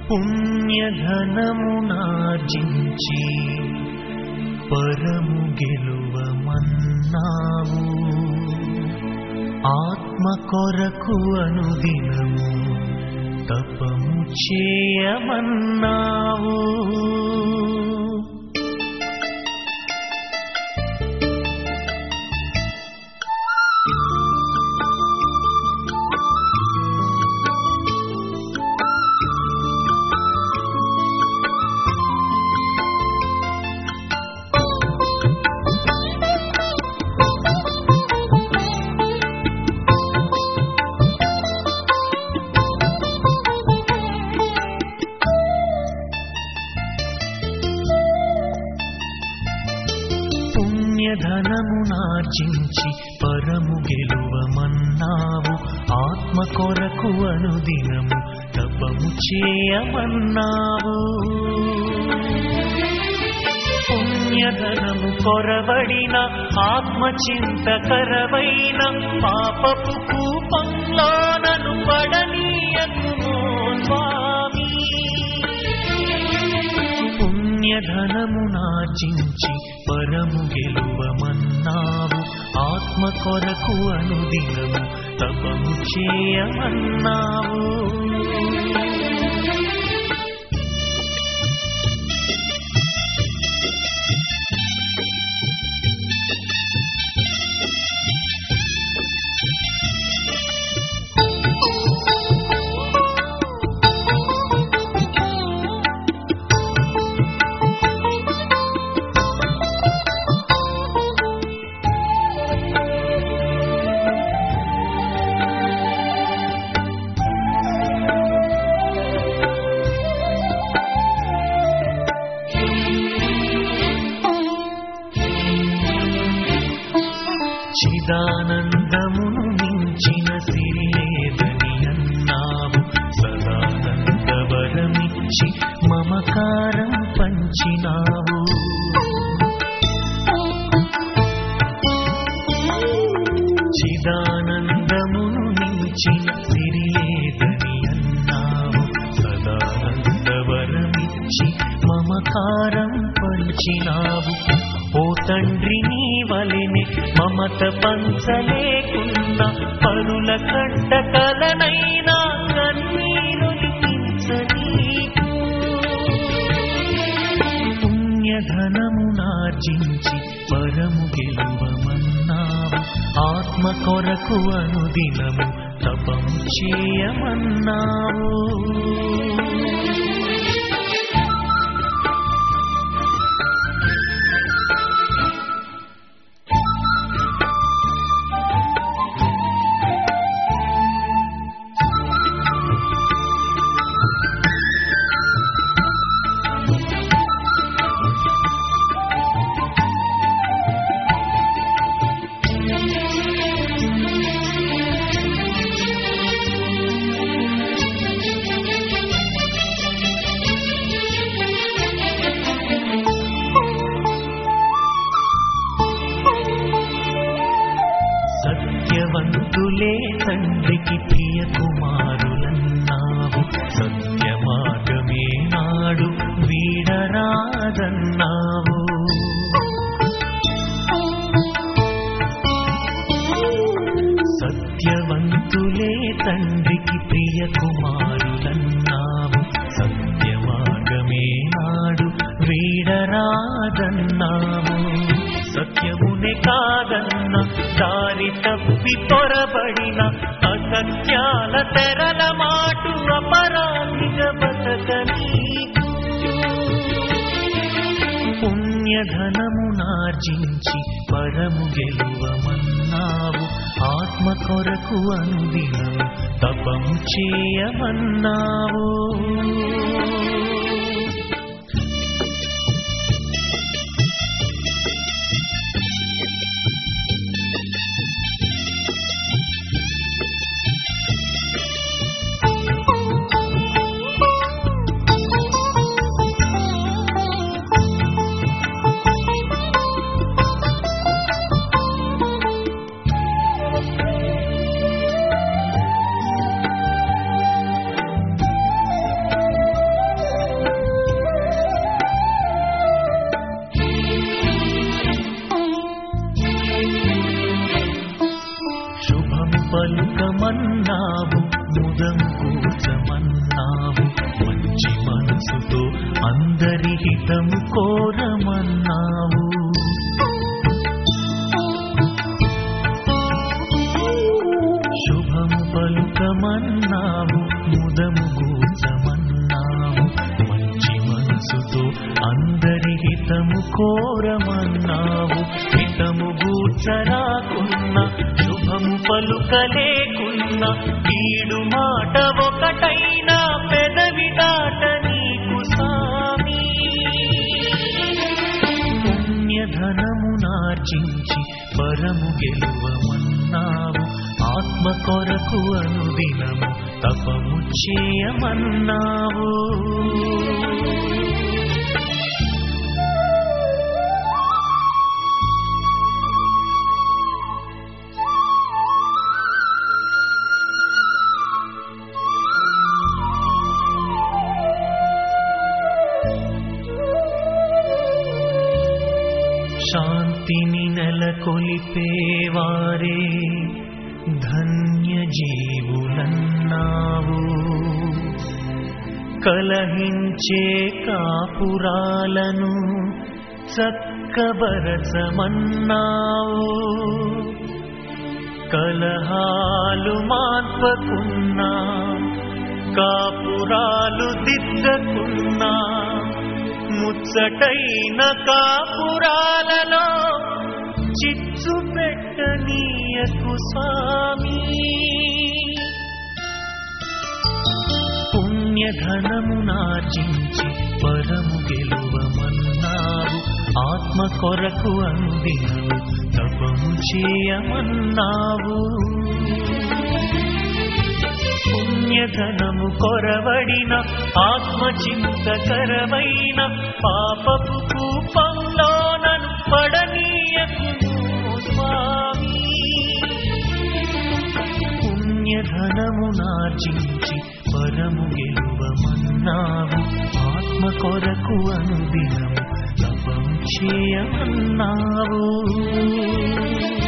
పుణ్యధనమునార్జించి పరము గెలువమన్నావు ఆత్మ కొరకు అనుదినము తపము చేయమన్నావు పుణ్యధనమునార్జించి పరము గెలువమన్నావు ఆత్మ కొరకు అనుదినము తపము చేయమన్నావు పుణ్యధనము కొరబడిన ఆత్మ చింతకరవైన పాపపు కూపంలో నన్ను పడనీయకుమో స్వామి పుణ్యధనమునార్జించి పరము గెలువమన్నావు ఆత్మ కొరకు అనుదినము తపము చేయమన్నావు చిదానందమును మించిన సిరి లేదని అన్నావు సదానందవరమిచ్చి మమకారం పంచినావు చిదానందమును మించిన సిరి లేదని అన్నావు సదానందవరమిచ్చి మమకారం పంచినావు ఓ తండ్రి నీ వలెని మమత పంచలేకున్నా పరుల కంట కలనైనా కన్నీరు పుణ్యధనమునార్జించి పరము గెలువమన్నావు ఆత్మ కొరకు అనుదినము తపము చేయమన్నావు సత్యవంతులే తండ్రికి ప్రియ కుమారులన్నావు సత్య మార్గమే నాడు వీడరాదన్నావు సత్యవంతులే తండ్రికి ప్రియ కుమారులన్నావు సత్య మార్గమే నాడు వీడరాదన్నావు సత్యమునే కాదన్న దారి తప్పి పొరబడిన అసత్యాల తెరల మాటు అపరాధిక బతకనీకు పుణ్యధనమునార్జించి పరము గెలువమన్నావు ఆత్మ కొరకు అనుదినము తపము చేయమన్నావు హితము కోరమన్నావు శుభము పలుకమన్నావు ముదము కూర్చమన్నావు మంచి మనసుతో అందరి హితము కోరమన్నావు హితము గూర్చరాకున్నా శుభము పలుకలేకున్నా కీడు మాట ఒకటైనా పెదవి దాట నీకు సామి పుణ్యధనమునార్జించి పరము గెలువమన్నావు ఆత్మ కొరకు అనుదినము తపము చేయమన్నావు శాంతిని నెలకొలిపేవారే ధన్య జీవులన్నావు కలహించే కాపురాలను చక్కబరచమన్నావు కలహాలు మాత్వకున్నా కాపురాలు దిద్దకున్నా ముచ్చటైన కాపురాలలో చిచ్చు పెట్టనీయకు స్వామి పుణ్యధనమునార్జించి పరము గెలువమన్నావు ఆత్మ కొరకు అందినవు తపము చేయమన్నావు పుణ్యధనము కొరవడిన ఆత్మచింతకరమైన పాపపు కూపంలో నన్ను పడనీయకు స్వామి పుణ్యధనమునార్జించి పరము గెలువమన్నావు ఆత్మ కొరకు అనుదినము తపం చేయమన్నావు